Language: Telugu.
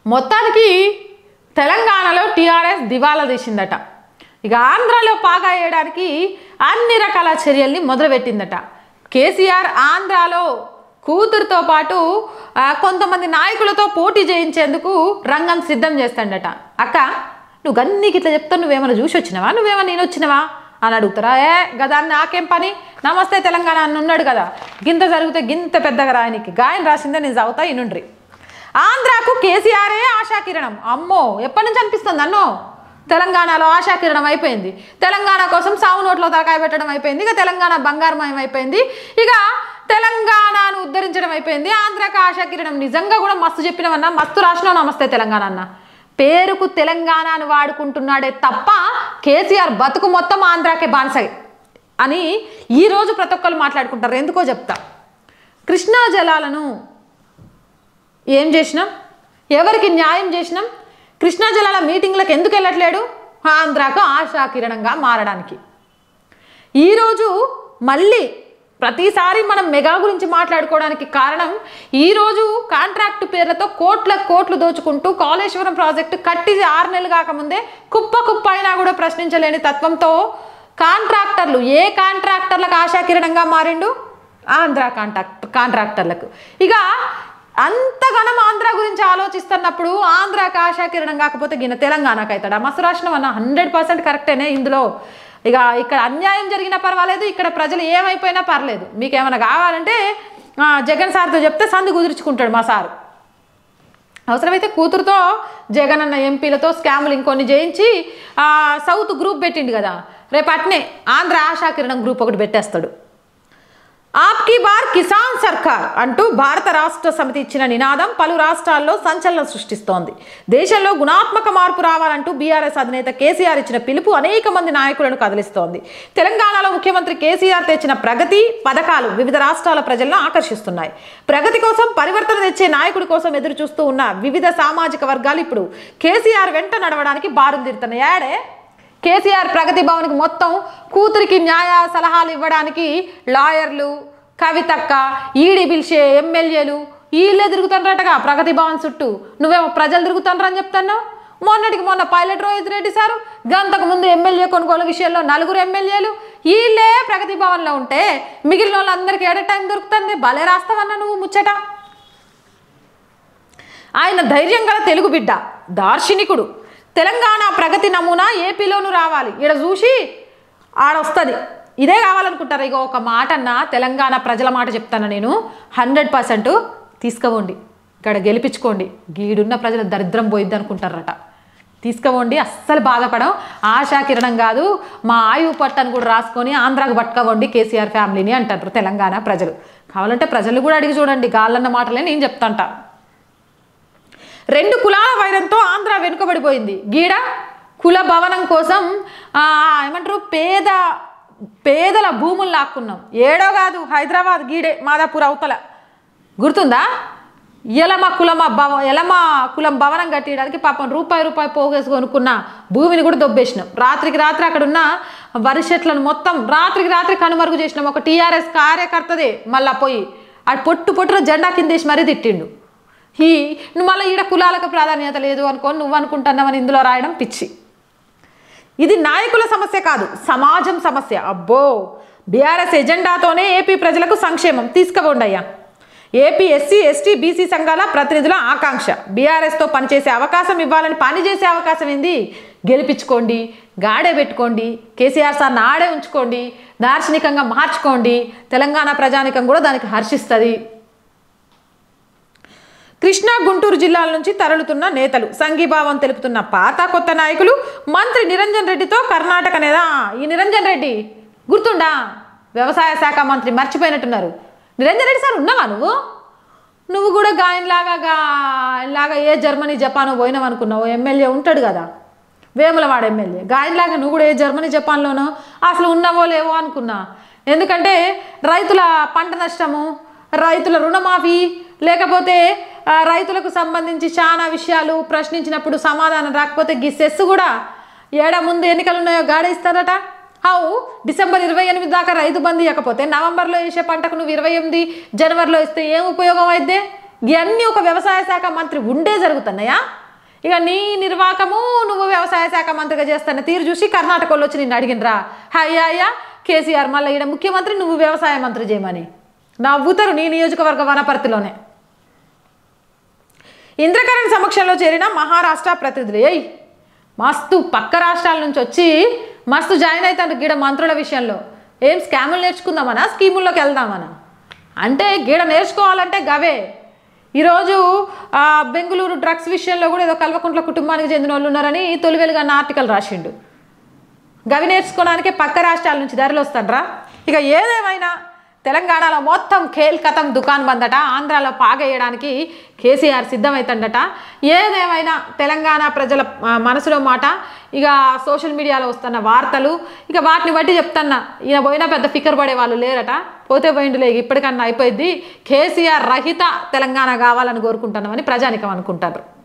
మొత్తానికి తెలంగాణలో టీఆర్ఎస్ దివాలా తీసిందట ఇక ఆంధ్రాలో పాగా వేయడానికి అన్ని రకాల చర్యల్ని మొదలుపెట్టిందట కేసీఆర్ ఆంధ్రాలో కూతురుతో పాటు ఆ, కొంతమంది నాయకులతో పోటీ చేయించేందుకు రంగం సిద్ధం చేస్తాడట అక్క నువ్వు గన్నీకి ఇట్లా చెప్తావు నువ్వేమైనా చూసి వచ్చినావా నువ్వేమైనా నేను వచ్చినావా అని అడుగుతారా ఏ గదా నాకేం పని నమస్తే తెలంగాణ అని ఉన్నాడు కదా గింత జరిగితే గింత పెద్దగా రాయనికి గాయం రాసిందే నేను చదువుతా ఇనుండ్రి ఆంధ్రాకు కేసీఆరే ఆశాకిరణం అమ్మో ఎప్పటి నుంచి అనిపిస్తుంది అన్నో తెలంగాణలో ఆశాకిరణం అయిపోయింది తెలంగాణ కోసం సాగు నోట్లో తలకాయ పెట్టడం అయిపోయింది ఇక తెలంగాణ బంగారమయం అయిపోయింది ఇక తెలంగాణను ఉద్ధరించడం అయిపోయింది ఆంధ్రాకు ఆశాకిరణం నిజంగా కూడా మస్తు చెప్పినవన్నా మస్తు రాసినావు నమస్తే తెలంగాణ అన్న పేరుకు తెలంగాణను వాడుకుంటున్నాడే తప్ప కేసీఆర్ బతుకు మొత్తం ఆంధ్రాకే బానిసై అని ఈరోజు ప్రతి ఒక్కరు మాట్లాడుకుంటారు ఎందుకో చెప్తా కృష్ణా జలాలను ఏం చేసినాం ఎవరికి న్యాయం చేసినాం కృష్ణా జలాల మీటింగ్లకు ఎందుకు వెళ్ళట్లేడు ఆంధ్రాకు ఆశాకిరణంగా మారడానికి ఈరోజు మళ్ళీ ప్రతిసారి మనం మెగా గురించి మాట్లాడుకోవడానికి కారణం ఈరోజు కాంట్రాక్ట్ పేర్లతో కోట్ల కోట్లు దోచుకుంటూ కాళేశ్వరం ప్రాజెక్టు కట్టి ఆరు నెలలు కాకముందే కుప్ప కుప్ప అయినా కూడా ప్రశ్నించలేని తత్వంతో కాంట్రాక్టర్లు ఏ కాంట్రాక్టర్లకు ఆశాకిరణంగా మారిండు ఆంధ్ర కాంట్రాక్ట్ కాంట్రాక్టర్లకు ఇక అంతగనం ఆంధ్ర గురించి ఆలోచిస్తున్నప్పుడు ఆంధ్రాకి ఆశాకిరణం కాకపోతే గిన తెలంగాణకు అవుతాడా మస్తు రాష్ట్రం అన్న హండ్రెడ్ పర్సెంట్ కరెక్టేనే ఇందులో ఇక ఇక్కడ అన్యాయం జరిగినా పర్వాలేదు ఇక్కడ ప్రజలు ఏమైపోయినా పర్లేదు మీకు ఏమైనా కావాలంటే ఆ, జగన్ సార్తో చెప్తే సంధి కుదుర్చుకుంటాడు మా సారు అవసరమైతే కూతురుతో జగన్ అన్న ఎంపీలతో స్కాములు ఇంకొన్ని చేయించి ఆ, సౌత్ గ్రూప్ పెట్టిండు కదా రేపు అట్నే ఆంధ్ర ఆశాకిరణం గ్రూప్ ఒకటి పెట్టేస్తాడు ఆప్కి బార్ కిసాన్ సర్కార్ అంటూ భారత రాష్ట్ర సమితి ఇచ్చిన నినాదం పలు రాష్ట్రాల్లో సంచలనం సృష్టిస్తోంది దేశంలో గుణాత్మక మార్పు రావాలంటూ బీఆర్ఎస్ అధినేత కేసీఆర్ ఇచ్చిన పిలుపు అనేక మంది నాయకులను కదిలిస్తోంది తెలంగాణలో ముఖ్యమంత్రి కేసీఆర్ తెచ్చిన ప్రగతి పథకాలు వివిధ రాష్ట్రాల ప్రజలను ఆకర్షిస్తున్నాయి ప్రగతి కోసం పరివర్తన తెచ్చే నాయకుడి కోసం ఎదురు చూస్తూ ఉన్న వివిధ సామాజిక వర్గాలు ఇప్పుడు కేసీఆర్ వెంట నడవడానికి బారులు తీరుతున్నాయి యాడే కేసీఆర్ ప్రగతి భవన్కి మొత్తం కూతురికి న్యాయ సలహాలు ఇవ్వడానికి లాయర్లు కవితక్క ఈడి పిలిచే ఎమ్మెల్యేలు వీళ్ళే తిరుగుతుండ్రటగా ప్రగతి భవన్ చుట్టూ నువ్వేమో ప్రజలు తిరుగుతుండ్రు అని చెప్తున్నావు మొన్నటికి మొన్న పైలట్ రోహిత్ రెడ్డి సారు గంతకు ముందు ఎమ్మెల్యే కొనుగోలు విషయంలో నలుగురు ఎమ్మెల్యేలు వీళ్ళే ప్రగతి భవన్లో ఉంటే మిగిలిన వాళ్ళందరికీ ఏడ టైం దొరుకుతుంది భలే రాస్తావన్నా నువ్వు ముచ్చట ఆయన ధైర్యం గల తెలుగు బిడ్డ దార్శనికుడు తెలంగాణ ప్రగతి నమూనా ఏపీలోనూ రావాలి ఈడ చూసి ఆడొస్తుంది ఇదే కావాలనుకుంటారు ఇక ఒక మాట అన్న తెలంగాణ ప్రజల మాట చెప్తాను నేను హండ్రెడ్ పర్సెంట్ తీసుకుపోండి ఇక్కడ గెలిపించుకోండి గీడున్న ప్రజల దరిద్రం పోయిద్ది అనుకుంటారట తీసుకుపోండి అస్సలు బాధపడం ఆశా కిరణం కాదు మా ఆయువు పట్టను కూడా రాసుకొని ఆంధ్రాకు పట్టుకోవండి కేసీఆర్ ఫ్యామిలీని అంటారు తెలంగాణ ప్రజలు కావాలంటే ప్రజలు కూడా అడిగి చూడండి గాళ్ళన్న మాటలే నేను చెప్తాంట రెండు కులాల వైరంతో ఆంధ్ర వెనుకబడిపోయింది గీడ కుల భవనం కోసం ఆ, ఏమంటారు పేద పేదల భూములు లాక్కున్నాం ఏడో కాదు హైదరాబాద్ గీడే మాదాపూర్ అవతల గుర్తుందా ఎలమ కులమ భవ ఎలమ కులం భవనం కట్టడానికి పాపం రూపాయి రూపాయి పోగేసి కొనుక్కున్న భూమిని కూడా దొబ్బేసినాం రాత్రికి రాత్రి అక్కడ ఉన్న వరి చెట్లను మొత్తం రాత్రికి రాత్రి కనుమరుగు చేసినాం ఒక టీఆర్ఎస్ కార్యకర్తదే మళ్ళా పోయి ఆ పొట్టు పొట్టున జెండా కిందేసి మరీ తిట్టిండు ఈ నువ్వు మళ్ళీ ఈడ కులాలకు ప్రాధాన్యత లేదు అనుకో నువ్వు అనుకుంటున్నావని ఇందులో రాయడం పిచ్చి ఇది నాయకుల సమస్య కాదు సమాజం సమస్య అబ్బో బీఆర్ఎస్ ఎజెండాతోనే ఏపీ ప్రజలకు సంక్షేమం తీసుకుపోండి అయ్యా ఏపీ ఎస్సీ ఎస్టీ బీసీ సంఘాల ప్రతినిధుల ఆకాంక్ష బీఆర్ఎస్తో పనిచేసే అవకాశం ఇవ్వాలని పని చేసే అవకాశం ఏంది గెలిపించుకోండి గాడే పెట్టుకోండి కేసీఆర్ సార్ని ఆడే ఉంచుకోండి దార్శనికంగా మార్చుకోండి తెలంగాణ ప్రజానికం కూడా దానికి హర్షిస్తుంది కృష్ణా గుంటూరు జిల్లాల నుంచి తరలుతున్న నేతలు సంఘీభావం తెలుపుతున్న పాత కొత్త నాయకులు మంత్రి నిరంజన్ రెడ్డితో కర్ణాటక నేత ఈ నిరంజన్ రెడ్డి గుర్తుండా వ్యవసాయ శాఖ మంత్రి మర్చిపోయినట్టున్నారు నిరంజన్ రెడ్డి సార్ ఉన్నావా నువ్వు నువ్వు కూడా గాయన్లాగా గా లాగా ఏ జర్మనీ జపాన్ పోయినావు అనుకున్నావు ఎమ్మెల్యే ఉంటాడు కదా వేములవాడ ఎమ్మెల్యే గాయన్లాగా నువ్వు కూడా ఏ జర్మనీ జపాన్లోనో అసలు ఉన్నావో లేవో అనుకున్నా ఎందుకంటే రైతుల పంట నష్టము రైతుల రుణమాఫీ లేకపోతే ఆ, రైతులకు సంబంధించి చాలా విషయాలు ప్రశ్నించినప్పుడు సమాధానం రాకపోతే గీ సెస్ కూడా ఏడా ముందు ఎన్నికలు ఉన్నాయో గాడే ఇస్తారట హౌ డిసెంబర్ ఇరవై ఎనిమిది దాకా రైతు బంధు ఇవ్వకపోతే నవంబర్లో వేసే పంటకు నువ్వు ఇరవై ఎనిమిది జనవరిలో ఇస్తే ఏం ఉపయోగం అయితే ఇవన్నీ ఒక వ్యవసాయ శాఖ మంత్రి ఉండే జరుగుతున్నాయా ఇక నీ నిర్వాహకము నువ్వు వ్యవసాయ శాఖ మంత్రిగా చేస్తున్న తీరు చూసి కర్ణాటకలో వచ్చి నిన్ను అడిగినరా అయ్యా అయ్యా కేసీఆర్ మళ్ళీ ఈడ ముఖ్యమంత్రి నువ్వు వ్యవసాయ మంత్రి చేయమని నవ్వుతారు నీ నియోజకవర్గ వనపర్తిలోనే ఇంద్రకరణ్ సమక్షంలో చేరిన మహారాష్ట్ర ప్రతినిధులు ఏయ్ మస్తు పక్క రాష్ట్రాల నుంచి వచ్చి మస్తు జాయిన్ అవుతారు గీడ మంత్రుల విషయంలో ఏం స్కాములు నేర్చుకుందామనా స్కీముల్లోకి వెళ్దామనా అంటే గీడ నేర్చుకోవాలంటే గవే ఈరోజు ఆ, బెంగళూరు డ్రగ్స్ విషయంలో కూడా ఏదో కల్వకుంట్ల కుటుంబానికి చెందిన వాళ్ళు ఉన్నారని తొలివెలుగా అన్న ఆర్టికల్ రాసిండు గవి నేర్చుకోవడానికే పక్క రాష్ట్రాల నుంచి ధరలు వస్తాడ్రా ఇక ఏదేమైనా తెలంగాణలో మొత్తం ఖేల్ కథం దుకాన్ బందట ఆంధ్రాలో పాగేయడానికి కేసీఆర్ సిద్ధమవుతుందట ఏదేమైనా తెలంగాణ ప్రజల ఆ, మనసులో మాట ఇక సోషల్ మీడియాలో వస్తున్న వార్తలు ఇక వాటిని బట్టి చెప్తున్నా ఈయన పోయినా పెద్ద ఫికర్ పడే వాళ్ళు లేరట పోతే పోయిండులే ఇక ఇప్పటికన్నా అయిపోయింది కేసీఆర్ రహిత తెలంగాణ కావాలని కోరుకుంటున్నామని ప్రజానికం అనుకుంటారు